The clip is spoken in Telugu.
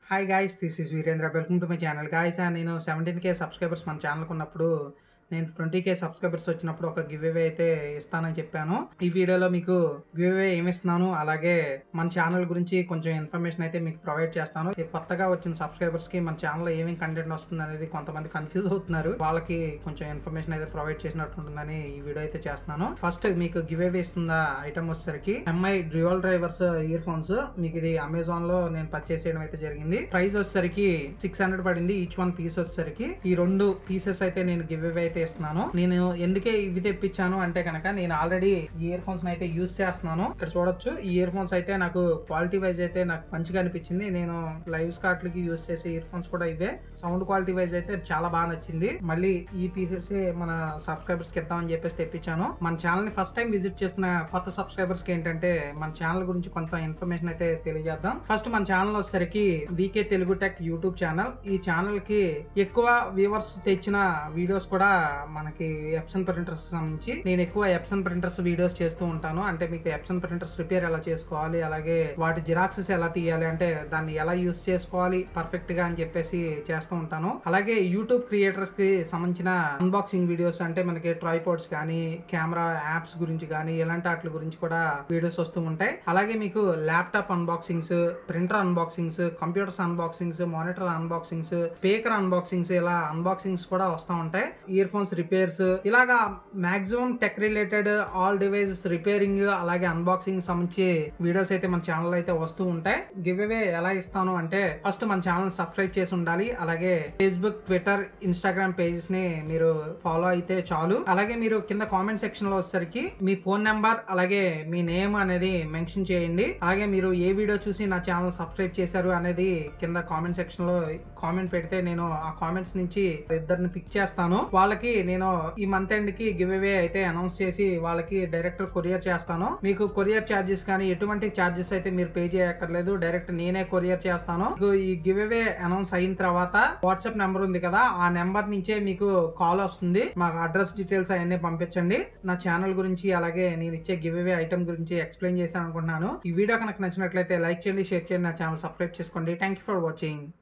hi guys this is Virendra welcome to my channel guys నేను సెవెంటీన్ కే సబ్స్క్రైబర్స్ మన ఛానల్కి ఉన్నప్పుడు నేను ట్వంటీ కే సబ్స్క్రైబర్స్ వచ్చినప్పుడు ఒక గివ్ అవే అయితే ఇస్తానని చెప్పాను ఈ వీడియోలో మీకు గివ్ అవే ఏమి ఇస్తున్నాను అలాగే మన ఛానల్ గురించి కొంచెం ఇన్ఫర్మేషన్ అయితే మీకు ప్రొవైడ్ చేస్తాను ఈ కొత్తగా వచ్చిన సబ్స్క్రైబర్స్ కి మన ఛానల్లో ఏమేమి కంటెంట్ వస్తుంది అనేది కొంతమంది కన్ఫ్యూజ్ అవుతున్నారు వాళ్ళకి కొంచెం ఇన్ఫర్మేషన్ అయితే ప్రొవైడ్ చేసినట్టు ఉంటుందని ఈ వీడియో అయితే చేస్తున్నాను ఫస్ట్ మీకు గివ్ అవే ఇస్తున్న ఐటమ్ వచ్చేసరికి MI dual drivers earphones మీకు ఇది అమెజాన్ లో నేను పర్చేస్ చేయడం అయితే జరిగింది ప్రైస్ వచ్చేసరికి సిక్స్ హండ్రెడ్ పడింది ఈచ్ వన్ పీస్ వచ్చేసరికి ఈ రెండు పీసెస్ అయితే నేను గివ్ అవే అయితే ఇస్తున్నాను నేను ఎందుకే ఇవి తెప్పించాను అంటే కనుక నేను ఆల్రెడీ ఇయర్ ఫోన్స్ అయితే యూస్ చేస్తున్నాను ఇక్కడ చూడొచ్చు ఈ ఇయర్ ఫోన్స్ అయితే నాకు క్వాలిటీ వైజ్ అయితే నాకు మంచిగా అనిపించింది నేను లైవ్ స్కాట్లకి యూస్ చేసే ఇయర్ ఫోన్స్ కూడా ఇవే సౌండ్ క్వాలిటీ వైజ్ అయితే చాలా బాగా నచ్చింది మళ్ళీ ఈ పీసెస్ మన సబ్స్క్రైబర్స్ కి ఇద్దామని చెప్పేసి తెప్పించాను మన ఛానల్ ని ఫస్ట్ టైం విజిట్ చేసిన కొత్త సబ్స్క్రైబర్స్ కి ఏంటంటే మన ఛానల్ గురించి కొంత ఇన్ఫర్మేషన్ అయితే తెలియజేద్దాం ఫస్ట్ మన ఛానల్ వచ్చేసరికి VK Telugu tech YouTube channel ఈ ఛానల్ కి ఎక్కువ వ్యూవర్స్ తెచ్చిన వీడియోస్ కూడా మనకి ఎప్సన్ ప్రింటర్స్ సంబంధించి నేను ఎక్కువ ఎప్సన్ ప్రింటర్స్ వీడియోస్ చేస్తూ ఉంటాను అంటే మీకు ఎప్సన్ ప్రింటర్స్ రిపేర్ ఎలా చేసుకోవాలి అలాగే వాటి జిరాక్సెస్ ఎలా తీయాలి అంటే దాన్ని ఎలా యూస్ చేసుకోవాలి పర్ఫెక్ట్ గా అని చెప్పేసి చేస్తూ ఉంటాను అలాగే యూట్యూబ్ క్రియేటర్స్ కి సంబంధించిన అన్బాక్సింగ్ వీడియోస్ అంటే మనకి ట్రైపోర్ట్స్ కానీ కెమెరా యాప్స్ గురించి కానీ ఇలాంటి వాటి గురించి కూడా వీడియోస్ వస్తూ ఉంటాయి అలాగే మీకు laptop unboxings printer unboxings computers unboxings monitor unboxings speaker unboxings ఇలా అన్బాక్సింగ్స్ కూడా వస్తూ ఉంటాయి ఇయర్ ఫోన్స్ రిపేర్స్ ఇలాగా maximum tech related all devices repairing అలాగే అన్బాక్సింగ్ సంబంధించి వీడియోస్ అయితే మన ఛానల్ అయితే వస్తూ ఉంటాయి గివ్ అవే ఎలా ఇస్తాను అంటే ఫస్ట్ మన ఛానల్ సబ్స్క్రైబ్ చేసి ఉండాలి అలాగే ఫేస్బుక్ ట్విట్టర్ ఇన్స్టాగ్రామ్ పేజెస్ ని మీరు ఫాలో అయితే చాలు అలాగే మీరు కింద కామెంట్ సెక్షన్ లో వచ్చేసరికి మీ ఫోన్ నెంబర్ అలాగే మీ నేమ్ అనేది మెన్షన్ చేయండి అలాగే మీరు ఏ వీడియో చూసి నా ఛానల్ సబ్స్క్రైబ్ చేశారు అనేది కింద కామెంట్ సెక్షన్ లో కామెంట్ పెడితే నేను ఆ కామెంట్స్ నుంచి ఇద్దరిని పిక్ చేస్తాను వాళ్ళకి నేను ఈ మంత్ ఎండ్ కి గివ్ అవే అయితే అనౌన్స్ చేసి వాళ్ళకి డైరెక్ట్ కొరియర్ చేస్తాను మీకు కొరియర్ ఛార్జెస్ కానీ ఎటువంటి ఛార్జెస్ అయితే మీరు పే చేయక్కర్లేదు డైరెక్ట్ నేనే కొరియర్ చేస్తాను మీకు ఈ గివ్ అవే అనౌన్స్ అయిన తర్వాత వాట్సాప్ నెంబర్ ఉంది కదా ఆ నెంబర్ నుంచే మీకు కాల్ వస్తుంది మాకు అడ్రస్ డీటెయిల్స్ అవన్నీ పంపించండి నా ఛానల్ గురించి అలాగే నేను ఇచ్చే గివ్ అవే ఐటమ్ గురించి ఎక్స్ప్లెయిన్ చేశాను అనుకుంటున్నాను ఈ వీడియో కనుక నచ్చినట్లయితే లైక్ చేయండి షేర్ చేయండి నా ఛానల్ సబ్స్క్రైబ్ చేసుకోండి థ్యాంక్ యూ ఫర్ వాచింగ్